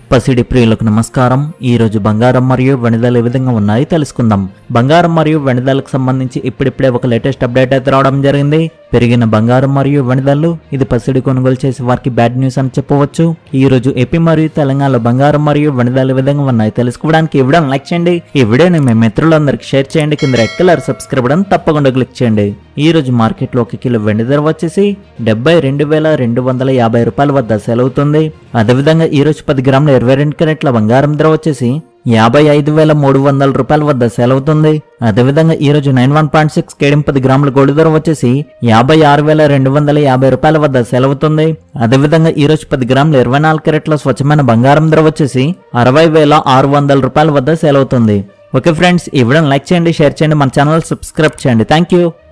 పసిడి ప్రియులకు నమస్కారం ఈ రోజు బంగారం మరియు వెనుదలు ఏ విధంగా ఉన్నాయి తెలుసుకుందాం బంగారం మరియు వెనుదలకు సంబంధించి ఇప్పుడిప్పుడే ఒక లేటెస్ట్ అప్డేట్ అయితే రావడం జరిగింది పెరిగిన బంగారం మరియు వెనుదలు ఇది పసిడి కొనుగోలు చేసే వారికి బ్యాడ్ న్యూస్ అని చెప్పవచ్చు ఈ రోజు ఏపీ మరియు తెలంగాణలో బంగారం మరియు వెనుదలు ఏ విధంగా ఉన్నాయి తెలుసుకోవడానికి ఈ వీడియోని లైక్ చేయండి ఈ వీడియోని మీ మిత్రులందరికీ షేర్ చేయండి కింద రెడ్ కలర్ సబ్స్క్రైబ్ బటన్ తప్పకుండా క్లిక్ చేయండి ఈ రోజు మార్కెట్లో ఒక కిలో వెండి ధర వచ్చేసి డెబ్బై రెండు వేల రెండు వందల యాభై రూపాయల వద్ద సెలవుతుంది అదేవిధంగా ఈ రోజు పది గ్రాముల ఇరవై రెండు క్యారెట్ల బంగారం ధర వచ్చేసి యాభై ఐదు వేల మూడు వందల రూపాయల వద్ద సెలవుతుంది అదేవిధంగా ఈ రోజు నైన్ వన్ పాయింట్ సిక్స్ కేడియం పది గ్రాముల గోల్డ్ ధర వచ్చేసి యాభై ఆరు వేల రెండు వందల యాభై రూపాయల వద్ద సెలవుతుంది అదేవిధంగా ఈ రోజు పది గ్రాముల ఇరవై నాలుగు క్యారెట్ల స్వచ్ఛమైన బంగారం ధర వచ్చేసి అరవై వేల ఆరు వందల రూపాయల వద్ద సెలవుతుంది ఓకే ఫ్రెండ్స్ ఈ వీడియోని లైక్ చేయండి షేర్ చేయండి మన ఛానల్ సబ్స్క్రైబ్ చేయండి థ్యాంక్ యూ